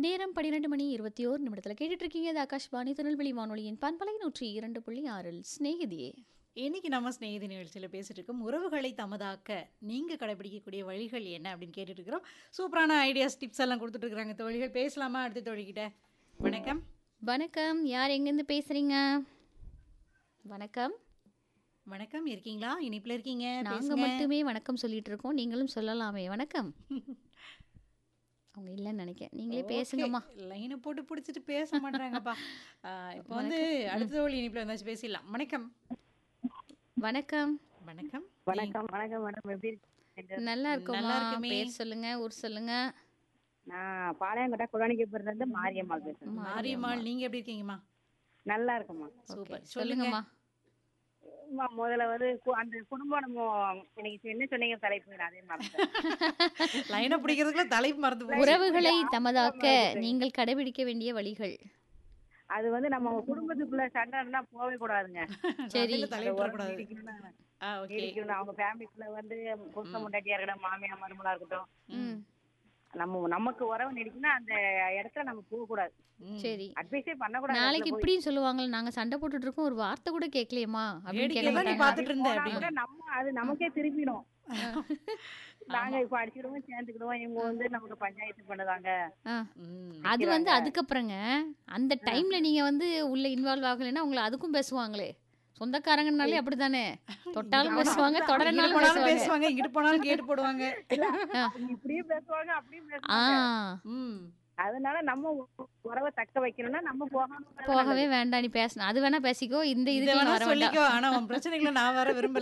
நேரம் பன்னிரெண்டு மணி இருபத்தி ஓரு நிமிடத்தில் கேட்டுட்டு இருக்கீங்க இது ஆகாஷ்வாணி திருநெல்வேலி வானொலியின் பண்பலை நூற்றி இரண்டு புள்ளி ஆறில் சிநேகிதியே இன்னைக்கு நம்ம ஸ்நேகிதி நிகழ்ச்சியில் பேசிட்டு இருக்கோம் உறவுகளை தமதாக்க நீங்கள் கடைபிடிக்கக்கூடிய வழிகள் என்ன அப்படின்னு கேட்டுட்டு இருக்கிறோம் சூப்பரான ஐடியாஸ் டிப்ஸ் எல்லாம் கொடுத்துட்டு இருக்கிறாங்க தோழிகள் பேசலாமா அடுத்த தோழிக்கிட்ட வணக்கம் வணக்கம் யார் எங்கேருந்து பேசுறீங்க வணக்கம் வணக்கம் இருக்கீங்களா இனிப்புல இருக்கீங்க நாங்க பேசுங்க. மட்டுமே வணக்கம் சொல்லிட்டு இருக்கோம் நீங்களும் சொல்லலாமே வணக்கம் அவங்க இல்லைன்னு நினைக்கிறேன் நீங்களே பேசுங்கம்மா லைனை போட்டு பிடிச்சிட்டு பேச மாட்டாங்கப்பா இப்போ வந்து அடுத்த தோழி இனிப்புல வந்தாச்சு பேசிடலாம் வணக்கம் வணக்கம் வணக்கம் வணக்கம் வணக்கம் மேடம் எப்படி இருக்கீங்க நல்லா இருக்கோமா நல்லா இருக்குமே. பேர் சொல்லுங்க ஊர் சொல்லுங்க நான் பாளையங்கோட்டை குழந்தைக்கு இருந்து மாரியம்மாள் பேசுறேன் மாரியம்மாள் நீங்க எப்படி இருக்கீங்கம்மா நல்லா இருக்குமா சூப்பர் Okay, சொல்லுங்க சொல்லுங்கம்மா அம்மா, முதல்ல வந்து கு- அந்த குடும்பம் நம்ம இன்னைக்கு என்ன சொன்னீங்க தலைப்பு நான் அதே மாதிரி லைனை பிடிக்கிறதுக்குள்ள தலைப்பு மறந்து போச்சு. உறவுகளை தமதாக்க நீங்கள் கடைபிடிக்க வேண்டிய வழிகள் அது வந்து நம்ம குடும்பத்துக்குள்ள சண்டைன்னா போகவே கூடாதுங்க சரி. சண்டையில தலையிட்டு உறவு கூடாது நீடிக்கணும்னா ஆ ஓகே நீடிக்கணும். அவங்க ஃபேமிலிக்குள்ள வந்து புருஷ முண்டாட்டியா இருக்கட்டும் மாமியா மருமலா இருக்கட்டும் ம் நம்ம நமக்கு உறவு நீடிக்கணும்னா அந்த இடத்துல நம்ம போக கூடாது சரி அட்வைஸே பண்ணக்கூடாது நாளைக்கு அதுல போய். இப்படியும் சொல்லுவாங்கல்ல நாங்க சண்டை போட்டுட்டு இருக்கோம் ஒரு வார்த்தை கூட கேட்கலையேம்மா அப்படின்னு வேடிக்கை கேட்க தான் நீ மாட்டாங்க பார்த்துட்டு இருந்த போனா அப்படின்னு கூட நம்ம அது நமக்கே திரும்பிடும் நாங்க இப்ப அடிச்சிடுவோம் சேர்ந்துக்கிடுவோம் இவங்க வந்து நமக்கு பஞ்சாயத்து பண்ணுவாங்க ஆ. ம். அது வந்து அதுக்கப்புறங்க அந்த டைம்ல நீங்க வந்து உள்ள இன்வால்வ் ஆகலைன்னா உங்களை அதுக்கும் பேசுவாங்களே சொந்தக்காரங்கனாலே அப்படித்தானே தொட்டாலும் ஆமா. பேசுவாங்க இங்கிட்டு தொடரனாலும் போனாலும் பேசுவாங்க பேசுவாங்க இங்கிட்டு போனாலும் கேட்டு போடுவாங்க இப்படியும் பேசுவாங்க அப்படியும் ஆ பேசுவாங்க ம் அதனால நம்ம உ- உறவை தக்க வைக்கணும்னா நம்ம போகணும் போகவே வேண்டாம் நீ பேசணும் அது வேணா பேசிக்கோ இந்த இதை இதுக்கு வேணா வர வேண்டாம் சொல்லிக்கோ ஆனா உன் பிரச்சனைகளை நான் வர விரும்பல